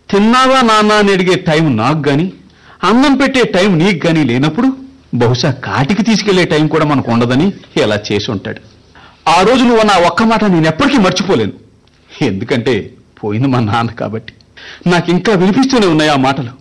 తిన్నావా నాన్న అని అడిగే టైం నాకు గాని అన్నం పెట్టే టైం నీకు గాని లేనప్పుడు బహుశా కాటికి తీసుకెళ్లే టైం కూడా మనకు ఉండదని ఇలా చేసి ఉంటాడు ఆ రోజు నువ్వు నా ఒక్క మాట నేను ఎప్పటికీ మర్చిపోలేను ఎందుకంటే పోయింది మా నాన్న కాబట్టి నాకు ఇంకా వినిపిస్తూనే ఉన్నాయి ఆ మాటలు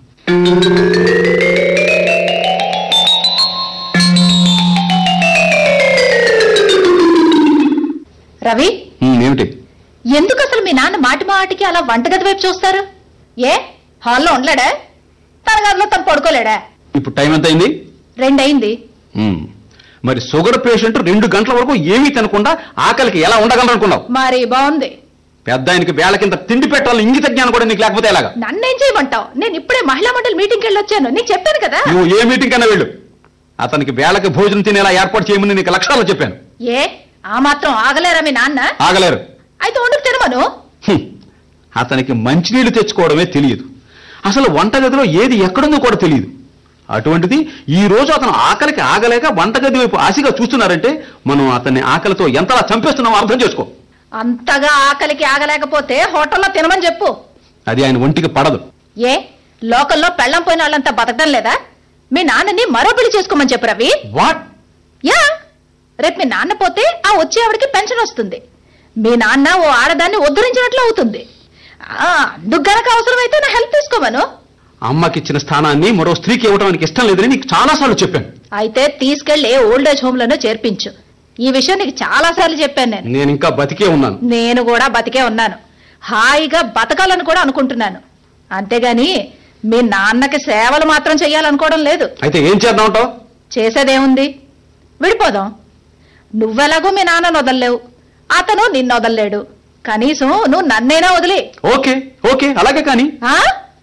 రవి ఉమ్, ఏమిటి ఎందుకు అసలు మీ నాన్న మాటి మాటికి అలా వంటగది వైపు చూస్తారు ఏ హాల్లో ఉండలేడా తన గదిలో తను పడుకోలేడా ఇప్పుడు టైం ఎంత అయింది రెండయింది ఉమ్, మరి షుగర్ పేషెంట్ రెండు గంటల వరకు ఏమీ తినకుండా ఆకలికి ఎలా ఉండగలరనుకున్నావు మరి బాగుంది పెద్ద ఆయనకి వేళ కింద తిండి పెట్టాలని ఇంగిత జ్ఞానం కూడా నీకు లేకపోతే ఎలాగా నన్నేం చేయమంటావు నేను ఇప్పుడే మహిళా మండలి మీటింగ్కి వెళ్ళి వచ్చాను నీకు చెప్పాను కదా నువ్వు ఏ మీటింగ్ కన్నా వెళ్ళు అతనికి వేళకి భోజనం తినేలా ఏర్పాటు చేయమని నీకు లక్షణాలు చెప్పాను ఏ ఆ మాత్రం ఆగలేరా మీ నాన్న ఆగలేరు అయితే వండుకు తినమను హ్మ్. అతనికి మంచినీళ్లు తెచ్చుకోవడమే తెలియదు అసలు వంటగదిలో ఏది ఎక్కడుందో కూడా తెలియదు అటువంటిది ఈ రోజు అతను ఆకలికి ఆగలేక వంటగది వైపు ఆశగా చూస్తున్నారంటే మనం అతన్ని ఆకలితో ఎంతలా చంపేస్తున్నామో అర్థం చేసుకో అంతగా ఆకలికి ఆగలేకపోతే హోటల్లో తినమని చెప్పు అది ఆయన ఒంటికి పడదు ఏ లోకల్లో పెళ్ళం పోయిన వాళ్ళంతా బతకడం లేదా మీ నాన్నని మరో పెళ్లి చేసుకోమని చెప్పు రవి వాట్ యా రేపు మీ నాన్న పోతే ఆ వచ్చే ఆవిడకి పెన్షన్ వస్తుంది మీ నాన్న ఓ ఆడదాన్ని ఉద్ధరించినట్లు అవుతుంది ఆ, అందుకు గనక అవసరమైతే నా హెల్ప్ తీసుకోమను అమ్మకి ఇచ్చిన స్థానాన్ని మరో స్త్రీకి ఇవ్వడం ఆయనకి ఇష్టం లేదని నీకు చాలాసార్లు చెప్పాను అయితే తీసుకెళ్లి ఓల్డ్ ఏజ్ హోమ్ లోనో చేర్పించు ఈ విషయం నీకు చాలా సార్లు చెప్పాను నేను నేను ఇంకా బతికే ఉన్నాను నేను కూడా బతికే ఉన్నాను హాయిగా బతకాలని కూడా అనుకుంటున్నాను అంతేగాని మీ నాన్నకి సేవలు మాత్రం చెయ్యాలనుకోవడం లేదు అయితే ఏం చేద్దాం అంటావు చేసేదేముంది విడిపోదాం నువ్వెలాగో మీ నాన్నను వదలలేవు అతను నిన్ను వదలలేడు కనీసం నువ్వు నన్నైనా వదిలే ఓకే ఓకే అలాగే కానీ ఆ?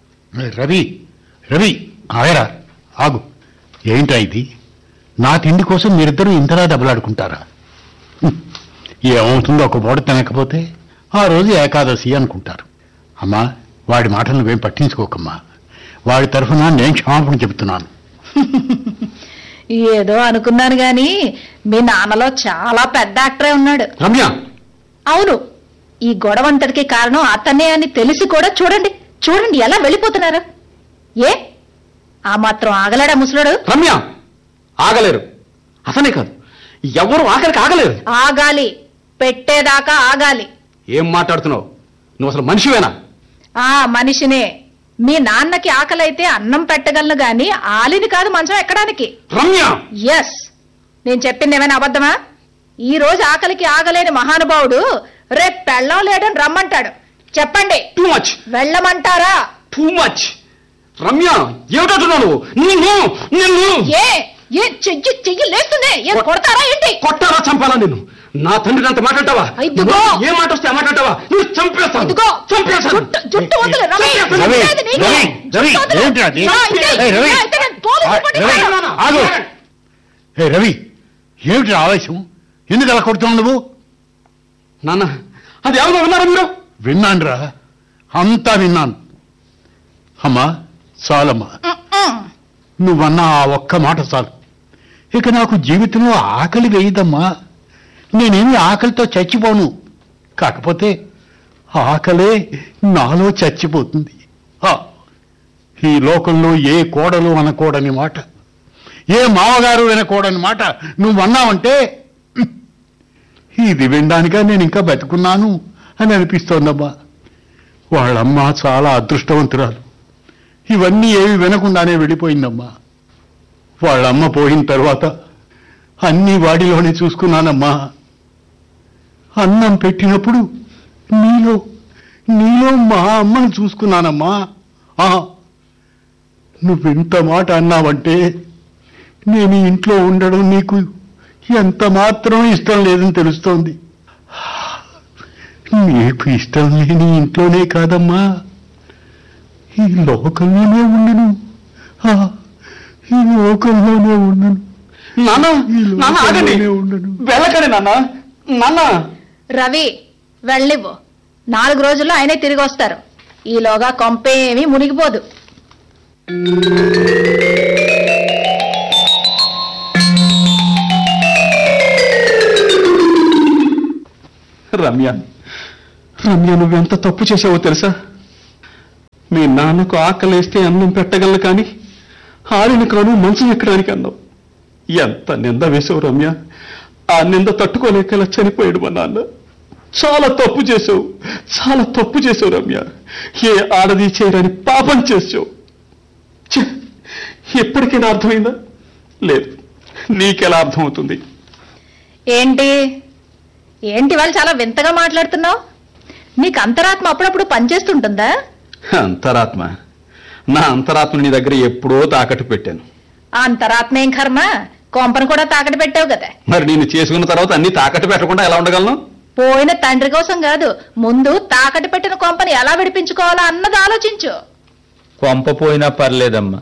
రవి రవి ఆగరా ఆగు ఏంటా ఇది నా తిండి కోసం మీరిద్దరూ ఇంతలా దెబ్బలాడుకుంటారా హ్మ్. ఏమవుతుందో ఒక పూట తినకపోతే ఆ రోజు ఏకాదశి అనుకుంటారు అమ్మా వాడి మాటలు నువ్వేం పట్టించుకోకమ్మా వాడి తరఫున నేను క్షమాపణ చెబుతున్నాను ఏదో అనుకున్నాను గాని మీ నాన్నలో చాలా పెద్ద యాక్టరే ఉన్నాడు రమ్య అవును ఈ గొడవంతటికి కారణం అతనే అని తెలిసి కూడా చూడండి చూడండి ఎలా వెళ్ళిపోతున్నారు ఏ ఆ మాత్రం ఆగలేడా ముసలుడు రమ్య ఆగలేరు అతనే కాదు ఎవరు ఆఖరికి ఆగలేరు ఆగాలి పెట్టేదాకా ఆగాలి ఏం మాట్లాడుతున్నావు నువ్వు అసలు మనిషివేనా ఆ మనిషినే మీ నాన్నకి ఆకలైతే అన్నం పెట్టగలను గాని ఆలిని కాదు మంచం ఎక్కడానికి రమ్య ఎస్ నేను చెప్పింది ఏమైనా అబద్ధమా ఈ రోజు ఆకలికి ఆగలేని మహానుభావుడు రేపు పెళ్ళం లేడని రమ్మంటాడు చెప్పండి టూ మచ్ వెళ్ళమంటారా టూ మచ్ రమ్య ఏమిటంటున్నావు నువ్వు నిన్ను నిన్ను ఏ ఏ చెయ్యి చెయ్యి లేస్తుంది ఏ కొడతారా ఏంటి కొట్టాలా చంపాలా నిన్ను నా తండ్రిని అంత మాట్లాడతావా ఇదిగో. నువ్వు ఏ మాట వస్తే ఆ మాట్లాడతావా నువ్వు చంపేస్తాను ఇదిగో చంపేస్తాను జుట్టు జుట్టు వదిలే రవి చంపేస్తాను. రవి, లేదు నీకే. రవి, రవి, జుట్టు వదిలే. ఏంటి అది? నా ఇదే, ఏయ్, రవి. నా అయితే నేను పోలీసు ఆ, రిపోర్ట్ రవి, ఇస్తాను. ఆగు. ఏ రవి ఏమిటి ఆవేశం ఎందుకు అలా కొడుతున్నావు నువ్వు నాన్న అది ఎవరో విన్నారా మీరు విన్నానురా అంతా విన్నాను అమ్మా చాలమ్మా మ్మ్. నువ్వన్న ఆ ఒక్క మాట చాలు ఇక నాకు జీవితంలో ఆకలి వేయదమ్మా నేనేమి ఆకలితో చచ్చిపోను కాకపోతే ఆకలే నాలో చచ్చిపోతుంది ఆ, ఈ లోకంలో ఏ కోడలు అనకూడని మాట ఏ మామగారు వినకూడని మాట నువ్వన్నావంటే హ్మ్, ఇది వినడానికా నేను ఇంకా బతుకున్నాను అని అనిపిస్తోందమ్మా వాళ్ళమ్మ చాలా అదృష్టవంతురాలు ఇవన్నీ ఏవి వినకుండానే వెళ్ళిపోయిందమ్మా వాళ్ళమ్మ పోయిన తర్వాత అన్నీ వాడిలోనే చూసుకున్నానమ్మా అన్నం పెట్టినప్పుడు నీలో నీలో మా అమ్మను చూసుకున్నానమ్మా ఆ, నువ్వెంత మాట అన్నావంటే నేను ఈ ఇంట్లో ఉండడం నీకు ఎంత మాత్రం ఇష్టం లేదని తెలుస్తోంది నీకు ఇష్టం లేని ఇంట్లోనే కాదమ్మా ఈ లోకంలోనే ఉండను ఆ, ఈ లోకంలోనే ఉండను నాన్న ఈ నాన్న ఆగండి లోకంలోనే ఉండను వెళ్ళకండి నాన్న నాన్న రవి వెళ్ళివ్వు నాలుగు రోజుల్లో ఆయనే తిరిగి వస్తారు ఈలోగా కొంపేమీ మునిగిపోదు రమ్య రమ్య నువ్వెంత తప్పు చేసావో తెలుసా మీ నాన్నకు ఆకలేస్తే అన్నం పెట్టగలను కానీ ఆరిన కాను మంచం ఎక్కడానికి అన్నావు ఎంత నింద వేసావు రమ్య ఆ నింద తట్టుకోలేక ఇలా చనిపోయాడు మా నాన్న చాలా తప్పు చేసావు చాలా తప్పు చేసావు రమ్య ఏ ఆడది చేయరని పాపం చేసావు ఛే! ఎప్పటికైనా అర్థమైందా లేదు నీకెలా అర్థమవుతుంది ఏంటి ఏంటి వాళ్ళు చాలా వింతగా మాట్లాడుతున్నావు నీకు అంతరాత్మ అప్పుడప్పుడు పనిచేస్తుంటుందా అంతరాత్మ నా ఆంతరాత్మ నీ దగ్గర ఎప్పుడో తాకట్టు పెట్టాను ఆ అంతరాత్మ ఏం కర్మ కొంపను కూడా తాకటి పెట్టావు కదా మరి నేను చేసుకున్న తర్వాత అన్ని తాకట్టు పెట్టకుండా ఎలా ఉండగలను పోయిన తండ్రి కోసం కాదు ముందు తాకటి పెట్టిన కొంపని ఎలా విడిపించుకోవాలా అన్నది ఆలోచించు కొంప పోయినా పర్లేదమ్మా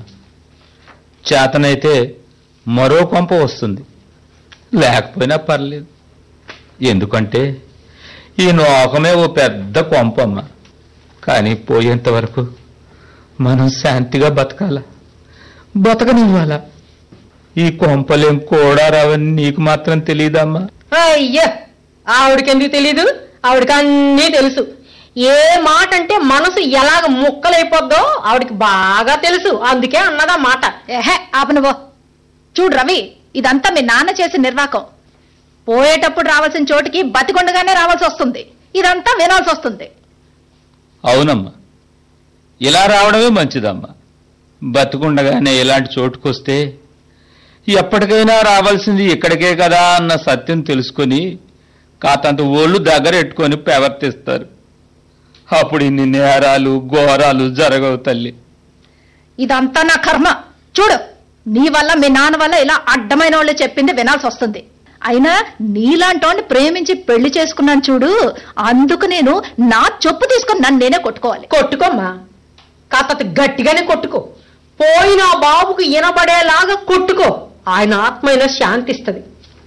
చేతనైతే మరో కొంప వస్తుంది లేకపోయినా పర్లేదు ఎందుకంటే ఈ నోకమే ఓ పెద్ద కొంపమ్మ కానీ పోయేంత వరకు మనం శాంతిగా బతకాల బతకనివ్వాలా ఈ కొంపలేం కూడా రావని నీకు మాత్రం తెలియదమ్మా అయ్యా ఆవిడకి ఎందుకు తెలీదు ఆవిడకి అన్నీ తెలుసు ఏ మాట అంటే మనసు ఎలాగ ముక్కలైపోద్దో ఆవిడకి బాగా తెలుసు అందుకే అన్నదా మాట ఏహే ఆపనువో చూడు రవి ఇదంతా మీ నాన్న చేసిన నిర్వాకం పోయేటప్పుడు రావాల్సిన చోటికి బతికొండగానే రావాల్సి వస్తుంది ఇదంతా వినాల్సి వస్తుంది అవునమ్మా ఇలా రావడమే మంచిదమ్మా బతుకుండగానే ఇలాంటి చోటుకొస్తే ఎప్పటికైనా రావాల్సింది ఇక్కడికే కదా అన్న సత్యం తెలుసుకొని కాతంత ఓళ్ళు దగ్గర ఎట్టుకొని ప్రవర్తిస్తారు అప్పుడు ఇన్ని నేరాలు ఘోరాలు జరగవు తల్లి ఇదంతా నా కర్మ చూడు నీ వల్ల మీ నాన్న వల్ల ఇలా అడ్డమైన వాళ్ళు చెప్పింది వినాల్సి వస్తుంది అయినా నీలాంటోని ప్రేమించి పెళ్లి చేసుకున్నాను చూడు అందుకు నేను నా చొప్పు తీసుకొని నన్ను నేనే కొట్టుకోవాలి కొట్టుకోమ్మా కాస్త గట్టిగానే కొట్టుకో పోయిన ఆ బాబుకు వినబడేలాగా కొట్టుకో ఆయన ఆత్మైనా శాంతిస్తుంది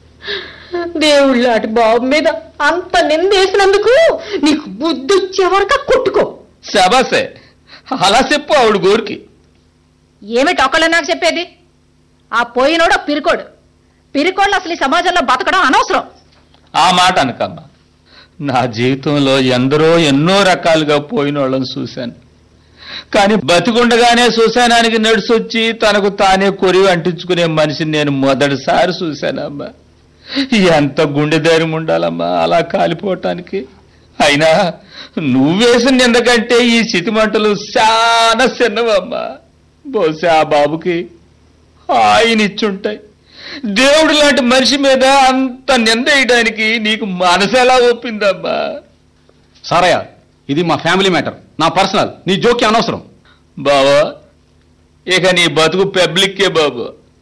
దేవుళ్ళాటి బాబు మీద అంత నిందేసినందుకు నీకు బుద్ధి వచ్చే వరకు కొట్టుకో శబాసే అలా చెప్పు ఆవిడ గోరికి ఏమిటి ఒకళ్ళు నాకు చెప్పేది ఆ పోయినోడు ఆ పిరికోడు పిరికోళ్ళు అసలు ఈ సమాజంలో బతకడం అనవసరం ఆ మాట అనకమ్మా నా జీవితంలో ఎందరో ఎన్నో రకాలుగా పోయిన వాళ్ళని చూశాను కానీ బతికుండగానే శ్మశానానికి నడిచొచ్చి తనకు తానే కొరివి అంటించుకునే మనిషిని నేను మొదటిసారి చూశానమ్మా ఎంత గుండె ధైర్యం ఉండాలమ్మా అలా కాలిపోవటానికి అయినా నువ్వేసిన ఎందుకంటే ఈ చితిమంటలు చాలా చిన్నవమ్మా బహుశా ఆ బాబుకి ఆయన ఇచ్చుంటాయి దేవుడు లాంటి మనిషి మీద అంత నింద వేయడానికి నీకు మనసు ఎలా ఒప్పిందమ్మా సారయ్య ఇది మా ఫ్యామిలీ మ్యాటర్ నా పర్సనల్ నీ జోక్యం అనవసరం బావా ఇక నీ బతుకు పబ్లిక్కే బాబు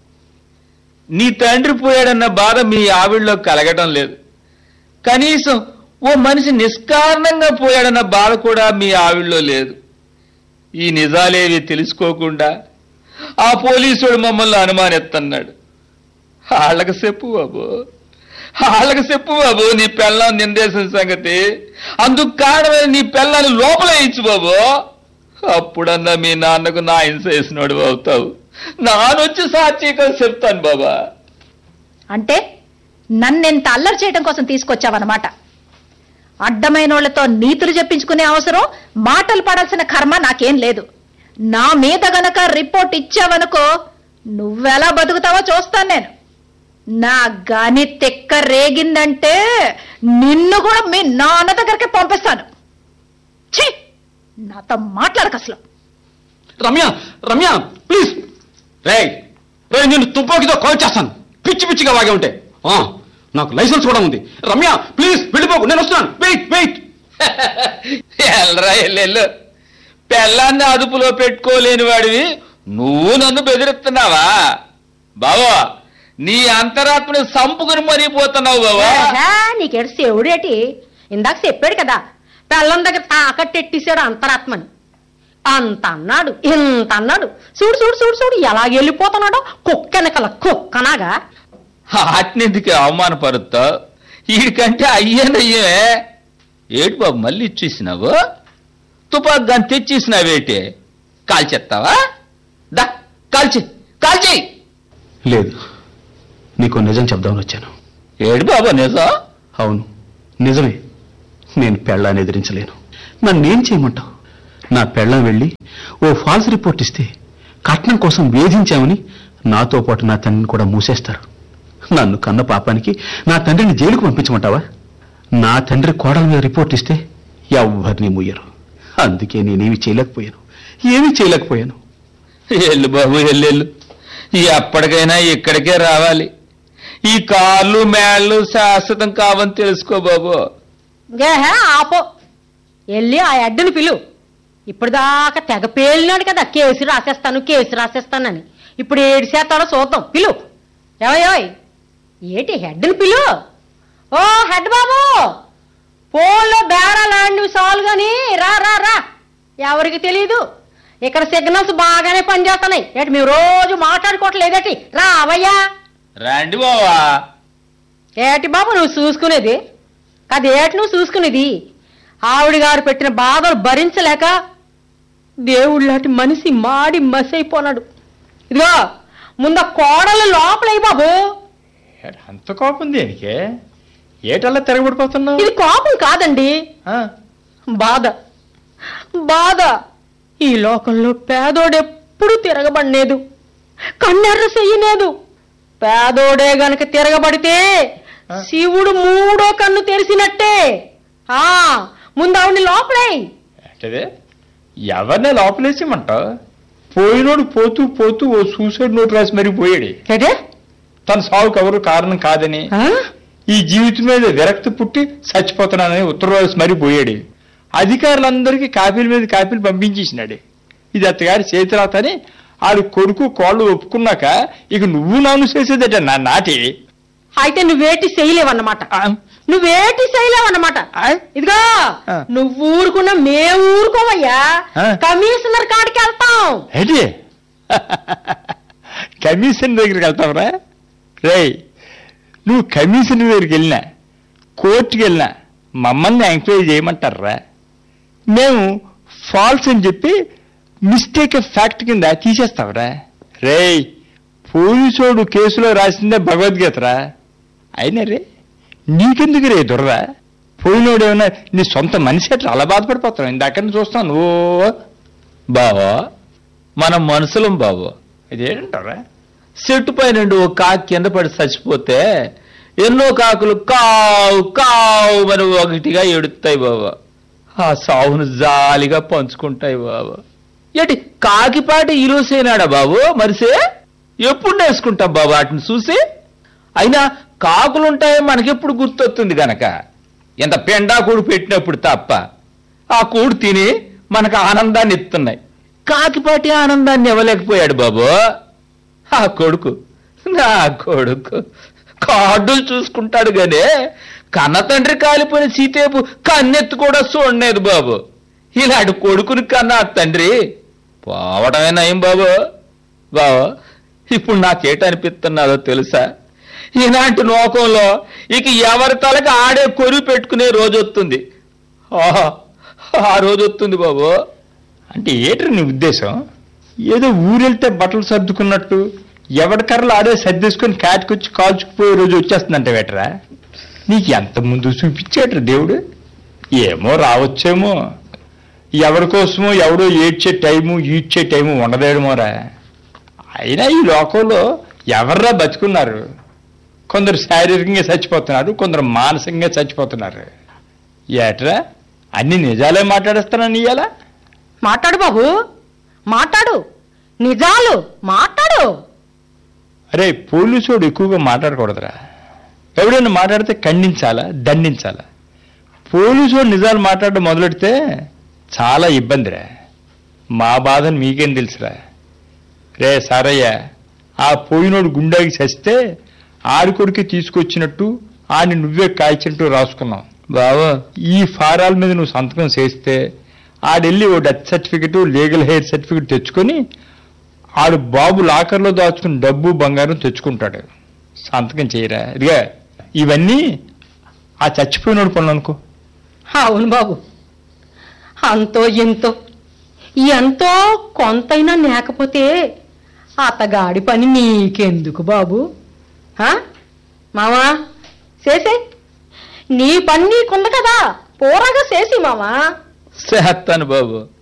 నీ తండ్రి పోయాడన్న బాధ మీ ఆవిడలో కలగటం లేదు కనీసం ఓ మనిషి నిష్కారణంగా పోయాడన్న బాధ కూడా మీ ఆవిడలో లేదు ఈ నిజాలేవి తెలుసుకోకుండా ఆ పోలీసుడు మమ్మల్ని అనుమానిస్తున్నాడు వాళ్ళకి చెప్పు బాబు వాళ్ళకి చెప్పు బాబు నీ పెళ్ళం నిందేసిన సంగతి అందుకు కారణమైన నీ పెళ్ళాన్ని లోపల ఇచ్చు బాబు అప్పుడన్నా మీ నాన్నకు నా హింస వేసినోడు అవుతావు నానొచ్చి సాక్షిగా చెప్తాను బాబా అంటే నన్నెంత అల్లరి చేయడం కోసం తీసుకొచ్చావన్నమాట అడ్డమైనోళ్లతో నీతులు చెప్పించుకునే అవసరం మాటలు పడాల్సిన కర్మ నాకేం లేదు నా మీద గనక రిపోర్ట్ ఇచ్చావనుకో నువ్వెలా బతుకుతావో చూస్తాను నేను నా గాని తెక్క రేగిందంటే నిన్ను కూడా మీ నాన్న దగ్గరికి పంపిస్తాను ఛీ నాతో మాట్లాడక అసలు రమ్య రమ్య ప్లీజ్ రే రే నేను తుపాకీతో కాల్ చేస్తాను పిచ్చి పిచ్చిగా వాగే ఉంటే ఆ, నాకు లైసెన్స్ కూడా ఉంది రమ్య ప్లీజ్ వెళ్ళిపోకు నేను వస్తున్నాను వెయిట్ వెయిట్ ఎల్రా ఎల్లెల్లు పెళ్ళాన్ని అదుపులో పెట్టుకోలేని వాడివి నువ్వు నన్ను బెదిరిస్తున్నావా బావా నీ అంతరాత్మని సంపుకుని మరిపోతున్నావు బావా ఏహే, నీకేడు శివుడేటి ఇందాక చెప్పాడు కదా పెళ్ళం దగ్గర తాకట్టెట్టేశాడు అంతరాత్మని అంత అన్నాడు ఇంత అన్నాడు చూడు చూడు చూడు చూడు ఎలా వెళ్ళిపోతున్నాడో కుక్కనకల కుక్కనాగా ఆటినెందుకు అవమానపరుస్తా వీడికంటే అయ్యేనయ్యే ఏటి బాబు మళ్ళీ ఇచ్చేసినావు తుపాకు దాన్ని తెచ్చేసినావేటి కాల్చేస్తావా దా కాల్చి కాల్చి లేదు నీకు నిజం చెప్దామని వచ్చాను ఏడు బాబు నిజం అవును నిజమే నేను పెళ్ళాన్ని ఎదిరించలేను నన్నేం చేయమంటావు నా పెళ్ళం వెళ్ళి ఓ ఫాల్స్ రిపోర్ట్ ఇస్తే కట్నం కోసం వేధించామని నాతో పాటు నా తండ్రిని కూడా మూసేస్తారు నన్ను కన్న పాపానికి నా తండ్రిని జైలుకు పంపించమంటావా నా తండ్రి కోడల మీద రిపోర్ట్ ఇస్తే ఎవ్వరిని మూయరు అందుకే నేనేమి చేయలేకపోయాను ఏమీ చేయలేకపోయాను ఎల్లు బాబు ఎల్లెళ్ళు ఎప్పటికైనా ఇక్కడికే రావాలి ఈ కాళ్ళు మేళ్ళు శాశ్వతం కావని తెలుసుకో బాబు గేహే ఆపో వెళ్ళి ఆ అడ్డుని పిలు ఇప్పుడు దాకా తెగ పేలినాడు కదా కేసు రాసేస్తాను కేసు రాసేస్తానని ఇప్పుడు ఏడు చేస్తాడో చూద్దాం పిలు ఏమయ్యోయ్ ఏటి హెడ్ని పిలు ఓ హెడ్ బాబు ఫోన్లో బేరాలాడినవి సాలు గాని రా రా రా ఎవరికి తెలీదు ఇక్కడ సిగ్నల్స్ బాగానే పనిచేస్తున్నాయి ఏటి మీరు రోజు మాట్లాడుకోవట్లేదేటి రా అవయ్యా రండి బావా ఏటి బాబు నువ్వు చూసుకునేది కదేటి నువ్వు చూసుకునేది ఆవిడ గారు పెట్టిన బాధలు భరించలేక దేవుళ్ళాటి మనిషి మాడి మసైపోనాడు ఇదిగో ముందు ఆ కోడలు లోపలయ్యి బాబు అంత కోపం దేనికే ఏటల్లా తిరగబడిపోతున్నావు ఇది కోపం కాదండి ఆ, బాధ బాధ ఈ లోకంలో పేదోడెప్పుడు తిరగబడలేదు కన్నెర్ర చెయ్యలేదు పేదోడే గనక తిరగబడితే శివుడు మూడో కన్ను తెరిసినట్టే ఆ ముందు ఆవిడ లోపలే ఏంటది ఎవరిని లోపలేసేమంటావు పోయినోడు పోతూ పోతూ ఓ సూసైడ్ నోట్ రాసి మరీ పోయాడు ఏటే తన సావుకు ఎవరు కారణం కాదని ఆ? ఈ జీవితం మీద విరక్తి పుట్టి చచ్చిపోతున్నానని ఉత్తరం రాసి మరీ పోయాడు అధికారులందరికీ కాపీల మీద కాపీలు పంపించేసినాడు ఇది అత్తగారి చేతిరాత అని ఆడు కొడుకు కోళ్ళు ఒప్పుకున్నాక ఇక నువ్వు నాను చేసేదట నా నాటి అయితే నువ్వేటి చేయలేవన్నమాట ఆ, నువ్వేటి చేయలేవన్నమాట ఆ? ఇదిగో ఆ. నువ్వు ఊరుకున్నా మేము ఊరుకోవయ్యా ఆ. కమిషనర్ కాడికి వెళ్తాం ఏంటి కమిషన్ దగ్గరికి వెళ్తావురా రేయ్ నువ్వు కమిషన్ దగ్గరికి వెళ్ళినా కోర్టుకి వెళ్ళినా మమ్మల్ని ఎంక్వైరీ చేయమంటారా మేము ఫాల్స్ అని చెప్పి మిస్టేక్ ఆఫ్ ఫ్యాక్ట్ కింద తీసేస్తావురా రేయ్ పోలీసోడు కేసులో రాసిందే భగవద్గీతరా అయినా రే నీకెందుకు రే దుర్రా పోయినోడు ఏమన్నా నీ సొంత మనిషి అట్లా అలా బాధపడిపోతావు ఇందాక చూస్తాను ఓ బావా మనం మనుషులం బాబు ఇదేంటారా చెట్టు పైన ఓ కాకి కింద పడి చచ్చిపోతే ఎన్నో కాకులు కావు కావు అని ఒకటిగా ఎడుతాయి బాబా ఆ సావును జాలిగా పంచుకుంటాయి బాబా ఏటి కాకిపాటి ఇరుసేనాడా బాబు మరిసే ఎప్పుడు నేర్చుకుంటాం బాబు వాటిని చూసి అయినా కాకులుంటాయో మనకెప్పుడు గుర్తొస్తుంది గనక ఎంత పెండా కూడు పెట్టినప్పుడు తప్ప ఆ కూడు తిని మనకు ఆనందాన్ని ఇస్తున్నాయి కాకిపాటి ఆనందాన్ని ఇవ్వలేకపోయాడు బాబు ఆ కొడుకు నా కొడుకు కార్డులు చూసుకుంటాడు గానే కన్న తండ్రి కాలిపోయిన సీతేపు కన్నెత్తు కూడా చూడలేదు బాబు ఇలాంటి కొడుకుని కన్నా ఆ తండ్రి పోవడమే నయం బాబు బాబు ఇప్పుడు నాకేటనిపిస్తున్నాదో తెలుసా ఇలాంటి లోకంలో ఇక ఎవరి తలకి ఆడే కొరువు పెట్టుకునే రోజు వస్తుంది ఆహా, ఆ రోజు వస్తుంది బాబు అంటే ఏంటి నీ ఉద్దేశం ఏదో ఊరెళ్తే బట్టలు సర్దుకున్నట్టు ఎవరి కర్రలు ఆడే సర్దేసుకొని కాటికొచ్చి కాల్చుకుపోయే రోజు వచ్చేస్తుందంట వేటరా నీకు ఎంత ముందు చూపించాడు దేవుడు ఏమో రావచ్చేమో ఎవరి కోసమో ఎవడో ఏడ్చే టైము ఈడ్చే టైము ఉండదేమోరా అయినా ఈ లోకంలో ఎవర్రా బతుకున్నారు కొందరు శారీరకంగా చచ్చిపోతున్నారు కొందరు మానసికంగా చచ్చిపోతున్నారు ఏట్రా అన్ని నిజాలే మాట్లాడేస్తానని ఇయ్యాల మాట్లాడు బాబు మాట్లాడు నిజాలు మాట్లాడు అరే పోలీసోడు ఎక్కువగా మాట్లాడకూడదురా ఎవడైనా మాట్లాడితే ఖండించాలా దండించాలా పోలీసోడు నిజాలు మాట్లాడడం మొదలెడితే చాలా ఇబ్బందిరా మా బాధను మీకేం తెలుసురా రే సారయ్య ఆ పోయినోడు గుండాకి చస్తే ఆడి కొడుకు తీసుకొచ్చినట్టు ఆడిని నువ్వే కాల్చినట్టు రాసుకున్నావు బాబు ఈ ఫారాల మీద నువ్వు సంతకం చేస్తే ఆడెళ్ళి ఓ death certificate legal heir certificate తెచ్చుకొని ఆడు బాబు లాకర్లో దాచుకుని డబ్బు బంగారం తెచ్చుకుంటాడు సంతకం చేయరా ఇదిగా ఇవన్నీ ఆ చచ్చిపోయినోడు పనులు అనుకో అవును బాబు అంతో ఎంతో ఎంతో కొంతైనా లేకపోతే అతగాడి పని నీకెందుకు బాబు ఆ? మావా చేసే నీ పని నీకుంది కదా పోరాగా చేసి మావా చేస్తాను బాబు